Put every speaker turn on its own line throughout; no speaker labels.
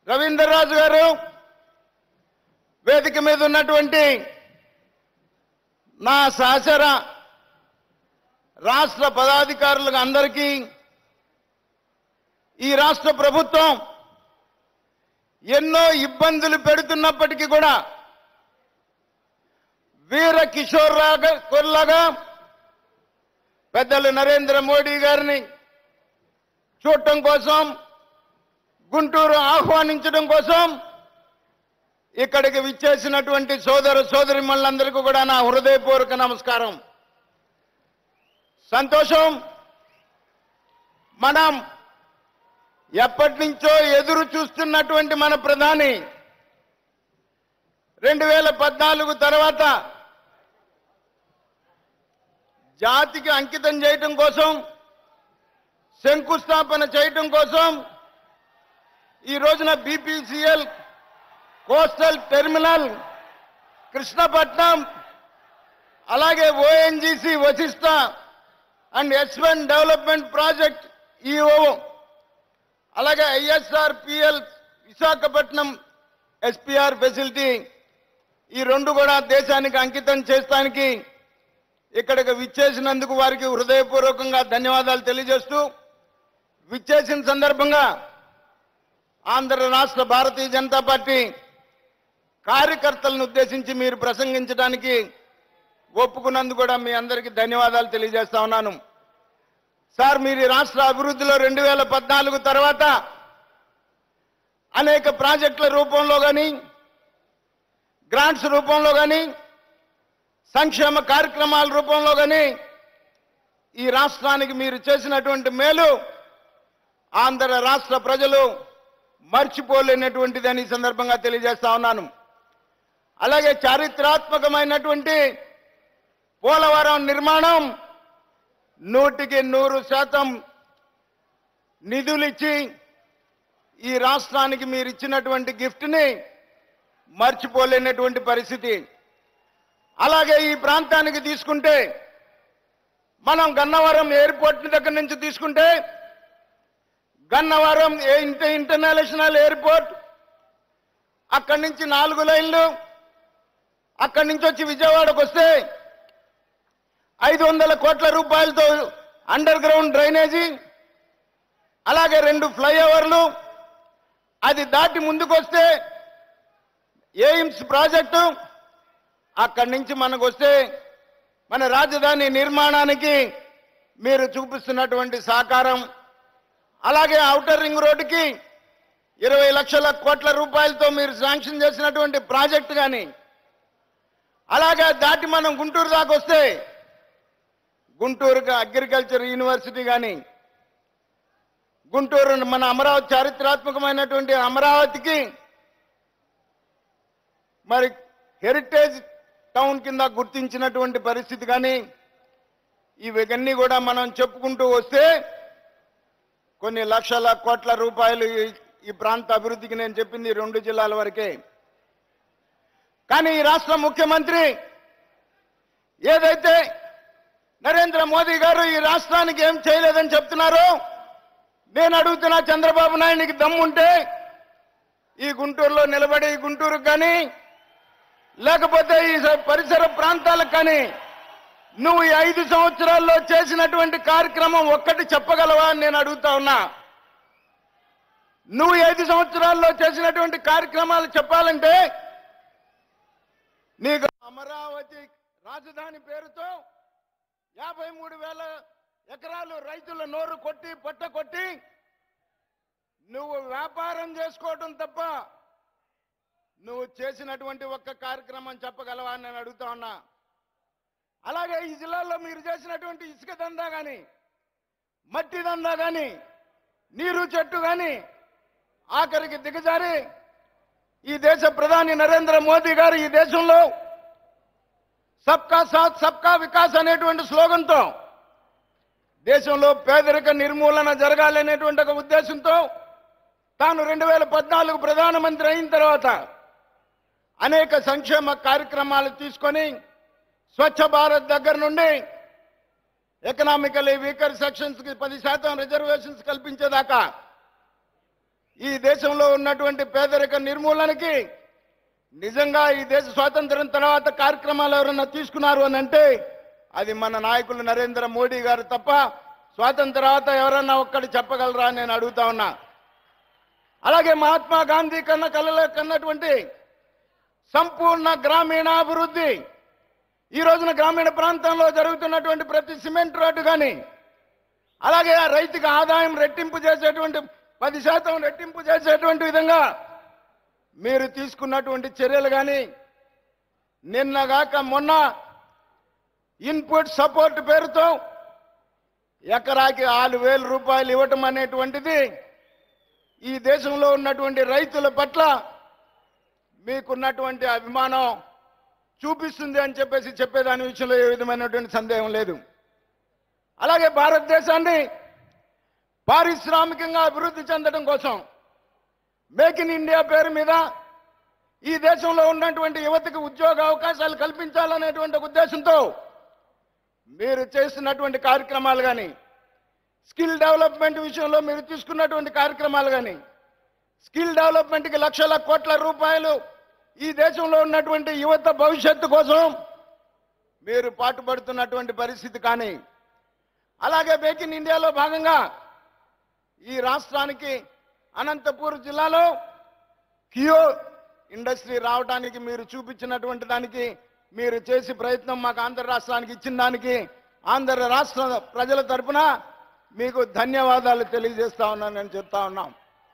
రవీందర్ రాజు గారు వేదిక మీద ఉన్నటువంటి నా సహచర రాష్ట్ర పదాధికారులకు అందరికీ ఈ రాష్ట్ర ప్రభుత్వం ఎన్నో ఇబ్బందులు పెడుతున్నప్పటికీ కూడా వీర కిషోర్ రాగా కొల్లగా పెద్దలు నరేంద్ర మోడీ గారిని చూడటం కోసం గుంటూరు ఆహ్వానించడం కోసం ఇక్కడికి విచ్చేసినటువంటి సోదర సోదరి మళ్ళందరికీ కూడా నా హృదయపూర్వక నమస్కారం సంతోషం మనం ఎప్పటి నుంచో ఎదురు చూస్తున్నటువంటి మన ప్రధాని రెండు వేల పద్నాలుగు తర్వాత జాతికి అంకితం చేయటం కోసం శంకుస్థాపన చేయటం కోసం ఈ రోజున బీపీసీఎల్ కోస్టల్ టెర్మినల్ కృష్ణపట్నం అలాగే ONGC Vashishta and S one development project EO అలాగే ISR PL Visakhapatnam SPR facility ఈ రెండు కూడా దేశానికి అంకితం చేస్తానికి ఇక్కడికి విచ్చేసినందుకు వారికి హృదయపూర్వకంగా ధన్యవాదాలు తెలియజేస్తూ విచ్చేసిన సందర్భంగా ఆంధ్ర రాష్ట్ర భారతీయ జనతా పార్టీ కార్యకర్తలను ఉద్దేశించి మీరు ప్రసంగించడానికి ఒప్పుకున్నందుకు కూడా మీ అందరికీ ధన్యవాదాలు తెలియజేస్తా ఉన్నాను సార్ మీరు ఈ రాష్ట్ర అభివృద్ధిలో రెండు వేల పద్నాలుగు తర్వాత అనేక ప్రాజెక్టుల రూపంలో కానీ గ్రాంట్స్ రూపంలో కానీ సంక్షేమ కార్యక్రమాల రూపంలో కానీ ఈ రాష్ట్రానికి మీరు చేసినటువంటి మేలు ఆంధ్ర రాష్ట్ర ప్రజలు మర్చిపోలేనటువంటిదని ఈ సందర్భంగా తెలియజేస్తా ఉన్నాను అలాగే చారిత్రాత్మకమైనటువంటి పోలవరం నిర్మాణం నూటికి నూరు శాతం నిధులిచ్చి ఈ రాష్ట్రానికి మీరు ఇచ్చినటువంటి గిఫ్ట్ని మర్చిపోలేనటువంటి పరిస్థితి అలాగే ఈ ప్రాంతానికి తీసుకుంటే మనం గన్నవరం ఎయిర్పోర్ట్ దగ్గర నుంచి తీసుకుంటే గన్నవరం ఏ- ఇంట- ఇంటర్నేషనల్ ఎయిర్పోర్ట్ అక్కడి నుంచి నాలుగు లైన్లు అక్కడి నుంచి వచ్చి విజయవాడకు వస్తే ఐదు వందల కోట్ల రూపాయలతో అండర్ గ్రౌండ్ డ్రైనేజీ అలాగే రెండు ఫ్లైఓవర్లు అది దాటి ముందుకు వస్తే ఎయిమ్స్ ప్రాజెక్టు అక్కడి నుంచి మనకు వస్తే మన రాజధాని నిర్మాణానికి మీరు చూపిస్తున్నటువంటి సహకారం అలాగే ఔటర్ రింగ్ రోడ్డుకి ఇరవై లక్షల కోట్ల రూపాయలతో మీరు శాంక్షన్ చేసినటువంటి ప్రాజెక్టు కానీ అలాగే దాటి మనం గుంటూరు దాకా వస్తే గుంటూరు అగ్రికల్చర్ యూనివర్సిటీ కానీ గుంటూరు మన అమరావతి చారిత్రాత్మకమైనటువంటి అమరావతికి మరి హెరిటేజ్ టౌన్ కింద గుర్తించినటువంటి పరిస్థితి కానీ ఇవన్నీ కూడా మనం చెప్పుకుంటూ వస్తే కొన్ని లక్షల కోట్ల రూపాయలు ఈ- ఈ ప్రాంత అభివృద్ధికి నేను చెప్పింది ఈ రెండు జిల్లాల వరకే కానీ ఈ రాష్ట్ర ముఖ్యమంత్రి ఏదైతే నరేంద్ర మోదీ గారు ఈ రాష్ట్రానికి ఏం చేయలేదని చెప్తున్నారో నేను అడుగుతున్నా చంద్రబాబు నాయుడికి దమ్ముంటే ఈ గుంటూరులో నిలబడి ఈ గుంటూరుకు కానీ లేకపోతే ఈ స- పరిసర ప్రాంతాలకు కానీ నువ్వు ఈ ఐదు సంవత్సరాల్లో చేసినటువంటి కార్యక్రమం ఒక్కటి చెప్పగలవా అని నేను అడుగుతా ఉన్నా నువ్వు ఈ ఐదు సంవత్సరాల్లో చేసినటువంటి కార్యక్రమాలు చెప్పాలంటే నీకు అమరావతి రాజధాని పేరుతో యాభై మూడు వేల ఎకరాలు రైతుల నోరు కొట్టి పొట్ట కొట్టి నువ్వు వ్యాపారం చేసుకోవటం తప్ప నువ్వు చేసినటువంటి ఒక్క కార్యక్రమం చెప్పగలవా అని నేను అడుగుతా ఉన్నా అలాగే ఈ జిల్లాలో మీరు చేసినటువంటి ఇసుక దందా కానీ మట్టి దందా కానీ నీరు చెట్టు కానీ ఆఖరికి దిగజారి ఈ దేశ ప్రధాని నరేంద్ర మోదీ గారు ఈ దేశంలో సబ్కా సాత్ సబ్కా వికాస్ అనేటువంటి స్లోగన్తో దేశంలో పేదరిక నిర్మూలన జరగాలనేటువంటి ఒక ఉద్దేశంతో తాను రెండు వేల పద్నాలుగు ప్రధానమంత్రి అయిన తర్వాత అనేక సంక్షేమ కార్యక్రమాలు తీసుకొని స్వచ్ఛ భారత్ దగ్గర నుండి ఎకనామికలీ వీకర్ సెక్షన్స్ కి పది శాతం రిజర్వేషన్స్ కల్పించేదాకా ఈ దేశంలో ఉన్నటువంటి పేదరిక నిర్మూలనకి నిజంగా ఈ దేశ స్వాతంత్రం తర్వాత కార్యక్రమాలు ఎవరైనా తీసుకున్నారు అని అంటే అది మన నాయకులు నరేంద్ర మోడీ గారు తప్ప స్వాతంత్ర తర్వాత ఎవరన్నా ఒక్కటి చెప్పగలరా అని నేను అడుగుతా ఉన్నా అలాగే మహాత్మా గాంధీ కన్న కళ్ళలో కన్నటువంటి సంపూర్ణ గ్రామీణాభివృద్ధి ఈ రోజున గ్రామీణ ప్రాంతంలో జరుగుతున్నటువంటి ప్రతి సిమెంట్ రోడ్డు కానీ అలాగే ఆ రైతుకి ఆదాయం రెట్టింపు చేసేటువంటి పది శాతం రెట్టింపు చేసేటువంటి విధంగా మీరు తీసుకున్నటువంటి చర్యలు కానీ నిన్నగాక మొన్న ఇన్పుట్ సపోర్ట్ పేరుతో ఎకరాకి ఆరు వేల రూపాయలు ఇవ్వటం అనేటువంటిది ఈ దేశంలో ఉన్నటువంటి రైతుల పట్ల మీకున్నటువంటి అభిమానం చూపిస్తుంది అని చెప్పేసి చెప్పేదాని విషయంలో ఏ విధమైనటువంటి సందేహం లేదు అలాగే భారతదేశాన్ని పారిశ్రామికంగా అభివృద్ధి చెందడం కోసం మేక్ ఇన్ ఇండియా పేరు మీద ఈ దేశంలో ఉన్నటువంటి యువతకి ఉద్యోగ అవకాశాలు కల్పించాలనేటువంటి ఒక ఉద్దేశంతో మీరు చేస్తున్నటువంటి కార్యక్రమాలు కానీ స్కిల్ డెవలప్మెంట్ విషయంలో మీరు తీసుకున్నటువంటి కార్యక్రమాలు కానీ స్కిల్ డెవలప్మెంట్కి లక్షల కోట్ల రూపాయలు ఈ దేశంలో ఉన్నటువంటి యువత భవిష్యత్తు కోసం మీరు పాటుపడుతున్నటువంటి పరిస్థితి కానీ అలాగే మేక్ ఇన్ ఇండియాలో భాగంగా ఈ రాష్ట్రానికి అనంతపూర్ జిల్లాలో కియో ఇండస్ట్రీ రావడానికి మీరు చూపించినటువంటి దానికి మీరు చేసి ప్రయత్నం మాకు ఆంధ్ర రాష్ట్రానికి ఇచ్చిన దానికి ఆంధ్ర రాష్ట్ర ప్రజల తరపున మీకు ధన్యవాదాలు తెలియజేస్తా ఉన్నాను నేను చెప్తా ఉన్నాం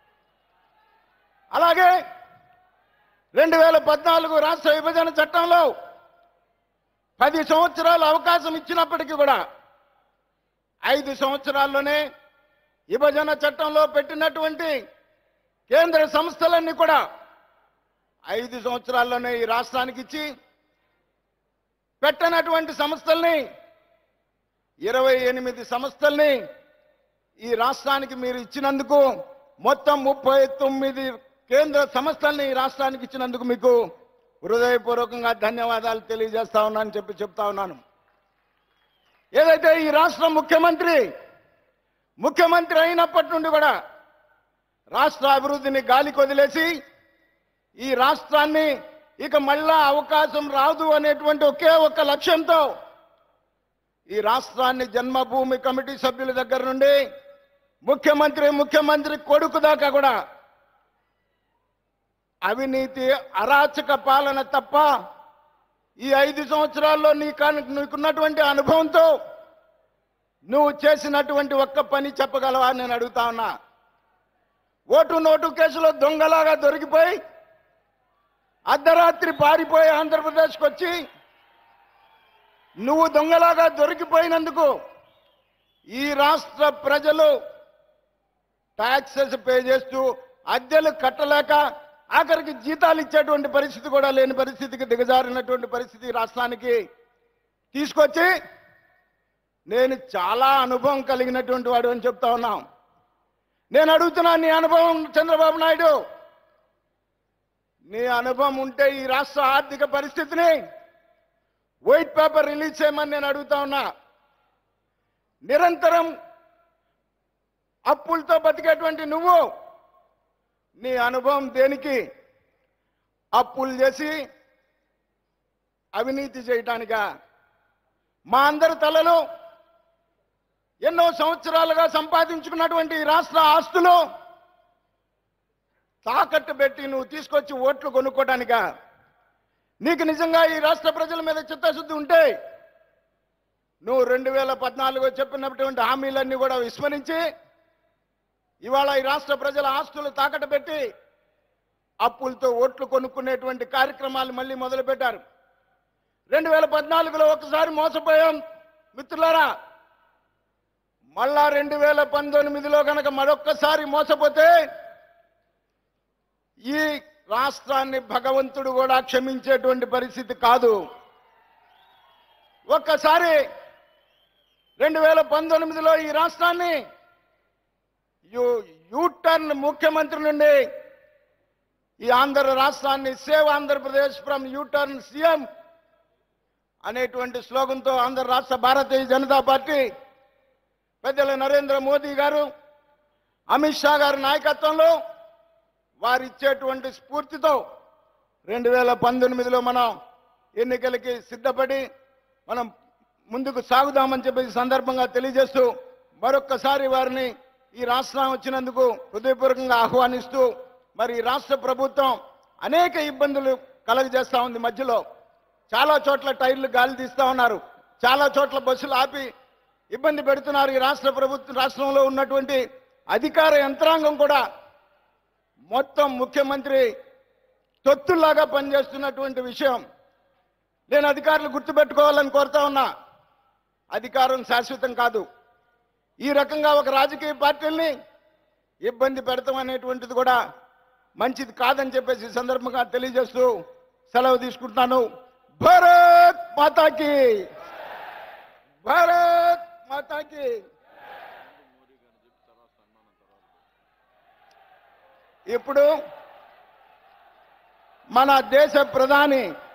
అలాగే రెండు వేల పద్నాలుగు రాష్ట్ర విభజన చట్టంలో పది సంవత్సరాలు అవకాశం ఇచ్చినప్పటికీ కూడా ఐదు సంవత్సరాల్లోనే విభజన చట్టంలో పెట్టినటువంటి కేంద్ర సంస్థలన్నీ కూడా ఐదు సంవత్సరాల్లోనే ఈ రాష్ట్రానికి ఇచ్చి పెట్టనటువంటి సంస్థల్ని ఇరవై ఎనిమిది సంస్థల్ని ఈ రాష్ట్రానికి మీరు ఇచ్చినందుకు మొత్తం ముప్పై తొమ్మిది కేంద్ర సంస్థల్ని ఈ రాష్ట్రానికి ఇచ్చినందుకు మీకు హృదయపూర్వకంగా ధన్యవాదాలు తెలియజేస్తా ఉన్నానని చెప్పి చెప్తా ఉన్నాను ఏదైతే ఈ రాష్ట్ర ముఖ్యమంత్రి ముఖ్యమంత్రి అయినప్పటి నుండి కూడా రాష్ట్ర అభివృద్ధిని గాలికి వదిలేసి ఈ రాష్ట్రాన్ని ఇక మళ్ళా అవకాశం రాదు అనేటువంటి ఒకే ఒక లక్ష్యంతో ఈ రాష్ట్రాన్ని జన్మభూమి కమిటీ సభ్యుల దగ్గర నుండి ముఖ్యమంత్రి ముఖ్యమంత్రి కొడుకు దాకా కూడా అవినీతి అరాచక పాలన తప్ప ఈ ఐదు సంవత్సరాల్లో నీ కాని- నీకున్నటువంటి అనుభవంతో నువ్వు చేసినటువంటి ఒక్క పని చెప్పగలవా అని నేను అడుగుతా ఉన్నా ఓటు నోటు కేసులో దొంగలాగా దొరికిపోయి అర్ధరాత్రి పారిపోయి ఆంధ్రప్రదేశ్కి వచ్చి నువ్వు దొంగలాగా దొరికిపోయినందుకు ఈ రాష్ట్ర ప్రజలు ట్యాక్సెస్ పే చేస్తూ అద్దెలు కట్టలేక ఆఖరికి జీతాలు ఇచ్చేటువంటి పరిస్థితి కూడా లేని పరిస్థితికి దిగజారినటువంటి పరిస్థితి ఈ రాష్ట్రానికి తీసుకొచ్చి నేను చాలా అనుభవం కలిగినటువంటి వాడు అని చెప్తా ఉన్నాం నేను అడుగుతున్నా నీ అనుభవం చంద్రబాబు నాయుడు నీ అనుభవం ఉంటే ఈ రాష్ట్ర ఆర్థిక పరిస్థితిని వైట్ పేపర్ రిలీజ్ చేయమని నేను అడుగుతా ఉన్నా నిరంతరం అప్పులతో బతికేటువంటి నువ్వు నీ అనుభవం దేనికి అప్పులు చేసి అవినీతి చేయటానికా మా అందరి తలలు ఎన్నో సంవత్సరాలుగా సంపాదించుకున్నటువంటి ఈ రాష్ట్ర ఆస్తులు తాకట్టు పెట్టి నువ్వు తీసుకొచ్చి ఓట్లు కొనుక్కోటానికా నీకు నిజంగా ఈ రాష్ట్ర ప్రజల మీద చిత్తశుద్ధి ఉంటే నువ్వు రెండు వేల పద్నాలుగు చెప్పినటువంటి హామీలన్నీ కూడా విస్మరించి ఇవాళ ఈ రాష్ట్ర ప్రజల ఆస్తులు తాకట్టు పెట్టి అప్పులతో ఓట్లు కొనుక్కునేటువంటి కార్యక్రమాలు మళ్ళీ మొదలుపెట్టారు రెండు వేల పద్నాలుగులో ఒకసారి మోసపోయాం మిత్రులారా మళ్ళా రెండు వేల పంతొమ్మిదిలో కనుక మరొక్కసారి మోసపోతే ఈ రాష్ట్రాన్ని భగవంతుడు కూడా క్షమించేటువంటి పరిస్థితి కాదు ఒక్కసారి రెండు వేల పంతొమ్మిదిలో ఈ రాష్ట్రాన్ని యూ యూటర్న్ ముఖ్యమంత్రి నుండి ఈ ఆంధ్ర రాష్ట్రాన్ని save Andhra Pradesh from U turn CM అనేటువంటి స్లోగన్తో ఆంధ్ర రాష్ట్ర భారతీయ జనతా పార్టీ పెద్దల నరేంద్ర మోదీ గారు అమిత్ షా గారి నాయకత్వంలో వారిచ్చేటువంటి స్ఫూర్తితో రెండు వేల పంతొమ్మిదిలో మనం ఎన్నికలకి సిద్ధపడి మనం ముందుకు సాగుదామని చెప్పి ఈ సందర్భంగా తెలియజేస్తూ మరొక్కసారి వారిని ఈ రాష్ట్రం వచ్చినందుకు హృదయపూర్వకంగా ఆహ్వానిస్తూ మరి ఈ రాష్ట్ర ప్రభుత్వం అనేక ఇబ్బందులు కలగజేస్తా ఉంది మధ్యలో చాలా చోట్ల టైర్లు గాలి తీస్తా ఉన్నారు చాలా చోట్ల బస్సులు ఆపి ఇబ్బంది పెడుతున్నారు ఈ రాష్ట్ర ప్రభుత్వం రాష్ట్రంలో ఉన్నటువంటి అధికార యంత్రాంగం కూడా మొత్తం ముఖ్యమంత్రి తొత్తుల్లాగా పనిచేస్తున్నటువంటి విషయం నేను అధికారులు గుర్తుపెట్టుకోవాలని కోరుతా ఉన్నా అధికారం శాశ్వతం కాదు ఈ రకంగా ఒక రాజకీయ పార్టీల్ని ఇబ్బంది పెడతాం అనేటువంటిది కూడా మంచిది కాదని చెప్పేసి ఈ సందర్భంగా తెలియజేస్తూ సెలవు తీసుకుంటున్నాను భారత్ మాతాకి భారత్ మాతాకి ఇప్పుడు మన దేశ ప్రధాని